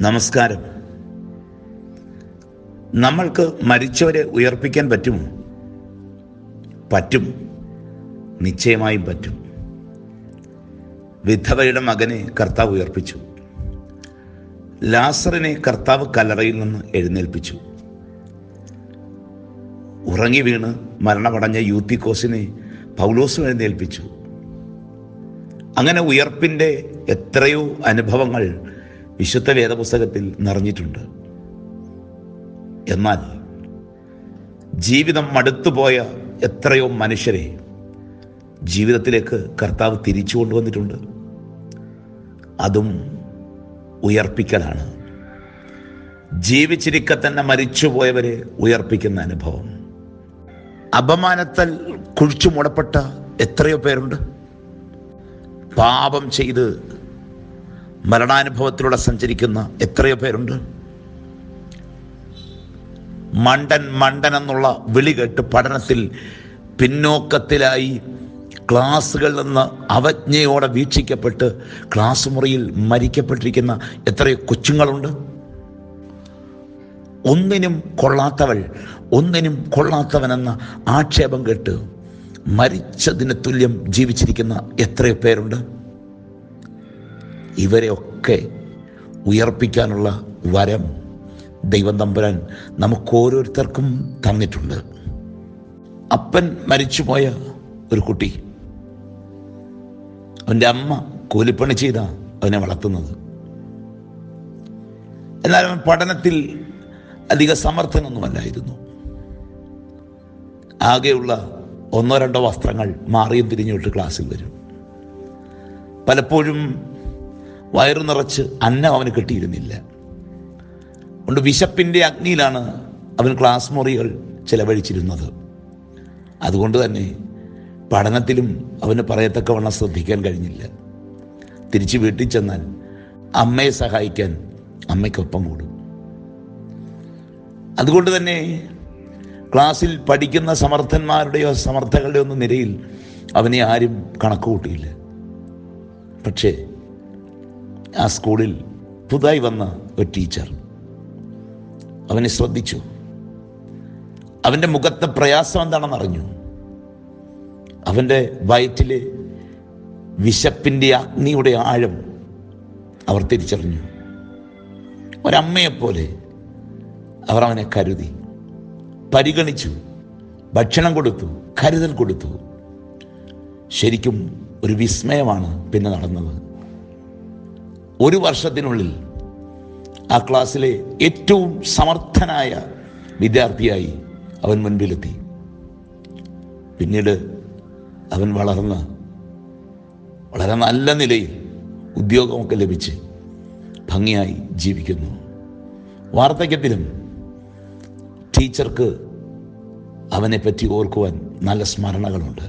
നമസ്കാരം നമ്മൾക്ക് മരിച്ചവരെ ഉയർപ്പിക്കാൻ പറ്റുമോ പറ്റും നിശ്ചയമായും പറ്റും വിധവയുടെ മകനെ കർത്താവ് ഉയർപ്പിച്ചു ലാസറിനെ കർത്താവ് കല്ലറയിൽ നിന്ന് എഴുന്നേൽപ്പിച്ചു ഉറങ്ങി വീണ് മരണമടഞ്ഞ യൂത്തിക്കോസിനെ പൗലോസും എഴുന്നേൽപ്പിച്ചു അങ്ങനെ ഉയർപ്പിൻ്റെ എത്രയോ അനുഭവങ്ങൾ വിശുദ്ധ വേദപുസ്തകത്തിൽ നിറഞ്ഞിട്ടുണ്ട് എന്നാൽ ജീവിതം മടുത്തുപോയ എത്രയോ മനുഷ്യരെ ജീവിതത്തിലേക്ക് കർത്താവ് തിരിച്ചു കൊണ്ടുവന്നിട്ടുണ്ട് അതും ഉയർപ്പിക്കലാണ് ജീവിച്ചിരിക്കെ തന്നെ മരിച്ചുപോയവരെ ഉയർപ്പിക്കുന്ന അനുഭവം അപമാനത്താൽ കുഴിച്ചു മൂടപ്പെട്ട എത്രയോ പേരുണ്ട് പാപം ചെയ്ത് മരണാനുഭവത്തിലൂടെ സഞ്ചരിക്കുന്ന എത്രയോ പേരുണ്ട് മണ്ടൻ മണ്ടൻ എന്നുള്ള വിളി കേട്ട് പഠനത്തിൽ പിന്നോക്കത്തിലായി ക്ലാസ്സുകളിൽ നിന്ന് അവജ്ഞയോടെ വീക്ഷിക്കപ്പെട്ട് ക്ലാസ് മുറിയിൽ മരിക്കപ്പെട്ടിരിക്കുന്ന എത്രയോ കൊച്ചുങ്ങളുണ്ട് ഒന്നിനും കൊള്ളാത്തവൾ ഒന്നിനും കൊള്ളാത്തവനെന്ന ആക്ഷേപം കേട്ട് മരിച്ചതിന് തുല്യം ജീവിച്ചിരിക്കുന്ന എത്രയോ പേരുണ്ട് ഇവരെയൊക്കെ ഉയർപ്പിക്കാനുള്ള വരം ദൈവം തമ്പുരാൻ നമുക്ക് ഓരോരുത്തർക്കും തന്നിട്ടുണ്ട് അപ്പൻ മരിച്ചുപോയ ഒരു കുട്ടി അവൻ്റെ അമ്മ കൂലിപ്പണി ചെയ്ത അവനെ വളർത്തുന്നത് എന്നാൽ അവൻ പഠനത്തിൽ അധിക സമർത്ഥനൊന്നുമല്ലായിരുന്നു ആകെയുള്ള ഒന്നോ രണ്ടോ വസ്ത്രങ്ങൾ മാറിയും തിരിഞ്ഞുവിട്ട് ക്ലാസ്സിൽ വരും പലപ്പോഴും വയറു നിറച്ച് അന്നം അവന് കിട്ടിയിരുന്നില്ല അതുകൊണ്ട് വിശപ്പിൻ്റെ അഗ്നിയിലാണ് അവൻ ക്ലാസ് മുറികൾ ചെലവഴിച്ചിരുന്നത് അതുകൊണ്ട് തന്നെ പഠനത്തിലും അവന് പറയത്തക്കവണ്ണം ശ്രദ്ധിക്കാൻ കഴിഞ്ഞില്ല തിരിച്ച് വീട്ടിൽ ചെന്നാൽ അമ്മയെ സഹായിക്കാൻ അമ്മയ്ക്കൊപ്പം കൂടും അതുകൊണ്ട് തന്നെ ക്ലാസ്സിൽ പഠിക്കുന്ന സമർത്ഥന്മാരുടെയോ സമർത്ഥകളുടെയോ ഒന്നും നിരയിൽ അവനെ ആരും കണക്ക് കൂട്ടിയില്ല പക്ഷേ ആ സ്കൂളിൽ പുതുതായി വന്ന ഒരു ടീച്ചർ അവനെ ശ്രദ്ധിച്ചു അവൻ്റെ മുഖത്തെ പ്രയാസം എന്താണെന്ന് അറിഞ്ഞു അവൻ്റെ വയറ്റിലെ വിശപ്പിൻ്റെ അഗ്നിയുടെ ആഴം അവർ തിരിച്ചറിഞ്ഞു ഒരമ്മയെപ്പോലെ അവർ അവനെ കരുതി പരിഗണിച്ചു ഭക്ഷണം കൊടുത്തു കരുതൽ കൊടുത്തു ശരിക്കും ഒരു വിസ്മയമാണ് പിന്നെ നടന്നത് ഒരു വർഷത്തിനുള്ളിൽ ആ ക്ലാസ്സിലെ ഏറ്റവും സമർത്ഥനായ വിദ്യാർത്ഥിയായി അവൻ മുൻപിലെത്തി പിന്നീട് അവൻ വളർന്ന് വളരെ നല്ല നിലയിൽ ഉദ്യോഗമൊക്കെ ലഭിച്ച് ഭംഗിയായി ജീവിക്കുന്നു വാർദ്ധക്യത്തിലും ടീച്ചർക്ക് അവനെപ്പറ്റി ഓർക്കുവാൻ നല്ല സ്മരണകളുണ്ട്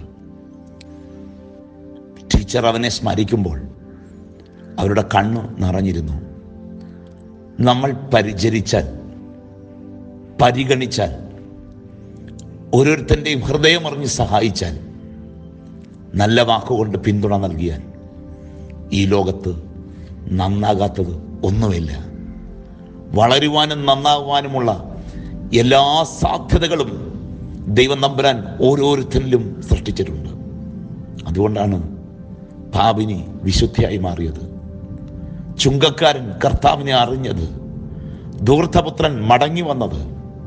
ടീച്ചർ അവനെ സ്മരിക്കുമ്പോൾ അവരുടെ കണ്ണ് നിറഞ്ഞിരുന്നു നമ്മൾ പരിചരിച്ചാൽ പരിഗണിച്ചാൽ ഓരോരുത്തൻ്റെയും ഹൃദയമറിഞ്ഞ് സഹായിച്ചാൽ നല്ല വാക്കുകൊണ്ട് പിന്തുണ നൽകിയാൽ ഈ ലോകത്ത് നന്നാകാത്തത് ഒന്നുമില്ല വളരുവാനും നന്നാകുവാനുമുള്ള എല്ലാ സാധ്യതകളും ദൈവം നമ്പുരാൻ ഓരോരുത്തരിലും സൃഷ്ടിച്ചിട്ടുണ്ട് അതുകൊണ്ടാണ് പാപിനി വിശുദ്ധിയായി മാറിയത് ചുങ്കക്കാരൻ കർത്താവിനെ അറിഞ്ഞത് ധൂർത്തപുത്രൻ മടങ്ങി വന്നത്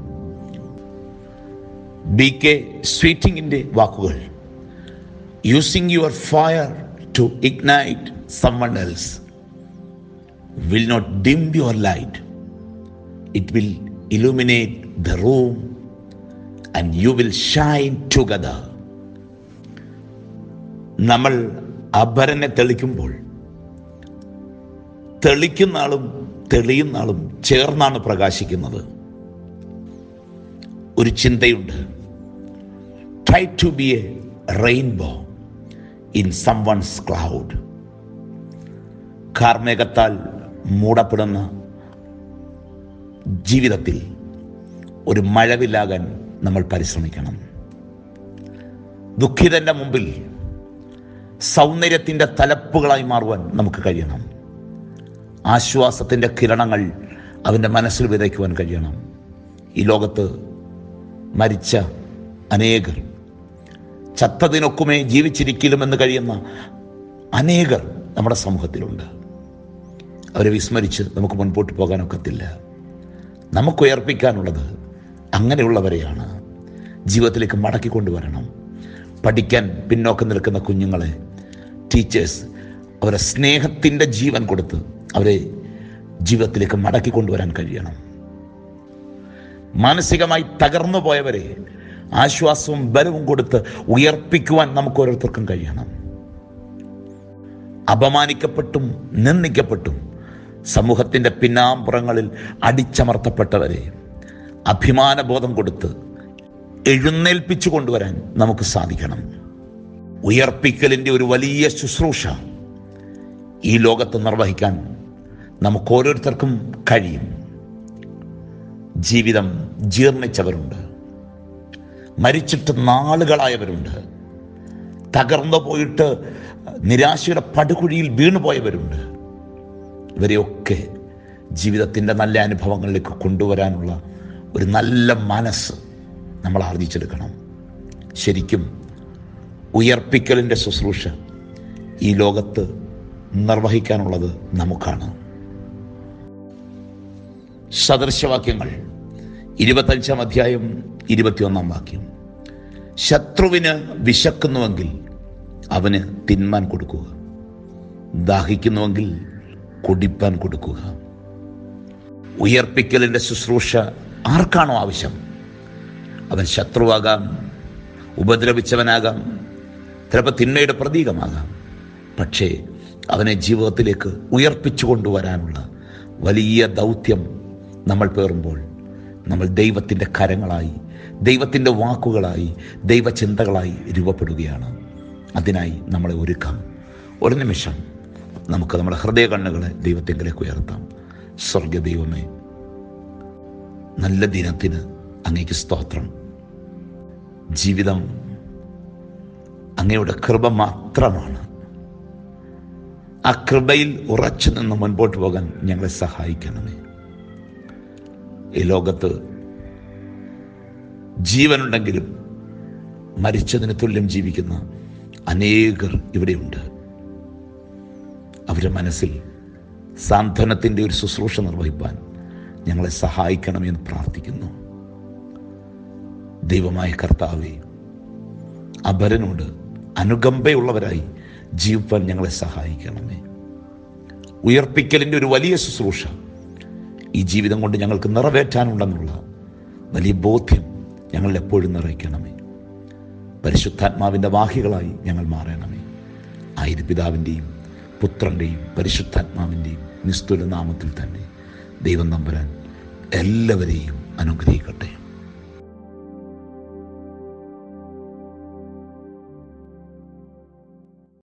ബി കെ സ്വീറ്റിങ്ങിൻ്റെ വാക്കുകൾ using your fire to ignite someone else will not dim your light it will illuminate the room and you will shine together നമ്മൾ അപരനെ തെളിക്കുമ്പോൾ തെളിക്കുന്ന ആളും തെളിയുന്ന ആളും ചേർന്നാണ് പ്രകാശിക്കുന്നത് ഒരു ചിന്തയുണ്ട് try to be a rainbow in someone's cloud കാർമേഘത്താൽ മൂടപ്പെടുന്ന ജീവിതത്തിൽ ഒരു മഴവില്ലാകാൻ നമ്മൾ പരിശ്രമിക്കണം ദുഃഖിതന്റെ മുമ്പിൽ സൗന്ദര്യത്തിൻ്റെ തലപ്പുകളായി മാറുവാൻ നമുക്ക് കഴിയണം ആശ്വാസത്തിൻ്റെ കിരണങ്ങൾ അവൻ്റെ മനസ്സിൽ വിതയ്ക്കുവാൻ കഴിയണം ഈ ലോകത്ത് മരിച്ച അനേകർ ചത്തതിനൊക്കുമേ ജീവിച്ചിരിക്കലുമെന്ന് കഴിയുന്ന അനേകർ നമ്മുടെ സമൂഹത്തിലുണ്ട് അവരെ വിസ്മരിച്ച് നമുക്ക് മുൻപോട്ട് പോകാനൊക്കത്തില്ല നമുക്ക് ഉയർപ്പിക്കാനുള്ളത് അങ്ങനെയുള്ളവരെയാണ് ജീവിതത്തിലേക്ക് മടക്കി കൊണ്ടുവരണം പഠിക്കാൻ പിന്നോക്കം നിൽക്കുന്ന കുഞ്ഞുങ്ങളെ ടീച്ചേഴ്സ് അവരെ സ്നേഹത്തിൻ്റെ ജീവൻ കൊടുത്ത് അവരെ ജീവിതത്തിലേക്ക് മടക്കി കൊണ്ടുവരാൻ കഴിയണം മാനസികമായി തകർന്നു പോയവരെ ആശ്വാസവും ബലവും കൊടുത്ത് ഉയർപ്പിക്കുവാൻ നമുക്ക് ഓരോരുത്തർക്കും കഴിയണം അപമാനിക്കപ്പെട്ടും നിന്ദിക്കപ്പെട്ടും സമൂഹത്തിൻ്റെ പിന്നാമ്പുറങ്ങളിൽ അടിച്ചമർത്തപ്പെട്ടവരെ അഭിമാനബോധം കൊടുത്ത് എഴുന്നേൽപ്പിച്ചു കൊണ്ടുവരാൻ നമുക്ക് സാധിക്കണം ഉയർപ്പിക്കലിൻ്റെ ഒരു വലിയ ശുശ്രൂഷ ഈ ലോകത്ത് നിർവഹിക്കാൻ നമുക്ക് ഓരോരുത്തർക്കും കഴിയും ജീവിതം ജീർണിച്ചവരുണ്ട് മരിച്ചിട്ട് നാളുകളായവരുണ്ട് തകർന്നു പോയിട്ട് നിരാശയുടെ പടുകുഴിയിൽ വീണുപോയവരുണ്ട് ഇവരെയൊക്കെ ജീവിതത്തിൻ്റെ നല്ല അനുഭവങ്ങളിലേക്ക് കൊണ്ടുവരാനുള്ള ഒരു നല്ല മനസ്സ് നമ്മൾ ആർജിച്ചെടുക്കണം ശരിക്കും ഉയർപ്പിക്കലിൻ്റെ ശുശ്രൂഷ ഈ ലോകത്ത് നിർവഹിക്കാനുള്ളത് നമുക്കാണ് സദൃശവാക്യങ്ങൾ ഇരുപത്തഞ്ചാം അധ്യായം ഇരുപത്തിയൊന്നാം വാക്യം ശത്രുവിന് വിശക്കുന്നുവെങ്കിൽ അവന് തിന്മാൻ കൊടുക്കുക ദാഹിക്കുന്നുവെങ്കിൽ കുടിപ്പാൻ കൊടുക്കുക ഉയർപ്പിക്കലിൻ്റെ ശുശ്രൂഷ ആർക്കാണോ ആവശ്യം അവൻ ശത്രുവാകാം ഉപദ്രവിച്ചവനാകാം ചിലപ്പോൾ തിന്മയുടെ പ്രതീകമാകാം പക്ഷേ അവനെ ജീവിതത്തിലേക്ക് ഉയർപ്പിച്ചു കൊണ്ടുവരാനുള്ള വലിയ ദൗത്യം നമ്മൾ പേറുമ്പോൾ നമ്മൾ ദൈവത്തിൻ്റെ കരങ്ങളായി ദൈവത്തിൻ്റെ വാക്കുകളായി ദൈവചിന്തകളായി രൂപപ്പെടുകയാണ് അതിനായി നമ്മളെ ഒരുക്കാം ഒരു നിമിഷം നമുക്ക് നമ്മുടെ ഹൃദയ കണ്ണുകളെ ദൈവത്തെങ്കിലേക്ക് ഉയർത്താം സ്വർഗ ദൈവമേ നല്ല ദിനത്തിന് അങ്ങേക്ക് സ്തോത്രം ജീവിതം അങ്ങയുടെ കൃപ മാത്രമാണ് ആ കൃപയിൽ ഉറച്ചു നിന്ന് മുൻപോട്ട് പോകാൻ ഞങ്ങളെ സഹായിക്കണമേ ഈ ലോകത്ത് ജീവനുണ്ടെങ്കിലും മരിച്ചതിന് തുല്യം ജീവിക്കുന്ന അനേകർ ഇവിടെയുണ്ട് അവരുടെ മനസ്സിൽ സാന്ത്വനത്തിൻ്റെ ഒരു ശുശ്രൂഷ നിർവഹിപ്പാൻ ഞങ്ങളെ സഹായിക്കണമെന്ന് പ്രാർത്ഥിക്കുന്നു ദൈവമായ കർത്താവെ അപരനോട് അനുകമ്പയുള്ളവരായി ജീവിപ്പാൻ ഞങ്ങളെ സഹായിക്കണമേ ഉയർപ്പിക്കലിൻ്റെ ഒരു വലിയ ശുശ്രൂഷ ഈ ജീവിതം കൊണ്ട് ഞങ്ങൾക്ക് നിറവേറ്റാനുണ്ടെന്നുള്ള വലിയ ബോധ്യം ഞങ്ങൾ എപ്പോഴും നിറയ്ക്കണമേ പരിശുദ്ധാത്മാവിൻ്റെ വാഹികളായി ഞങ്ങൾ മാറണമേ ആയിര പിതാവിൻ്റെയും പുത്രൻ്റെയും പരിശുദ്ധാത്മാവിൻ്റെയും നിസ്തുല നാമത്തിൽ തന്നെ ദൈവം നമ്പുരാൻ എല്ലാവരെയും അനുഗ്രഹിക്കട്ടെ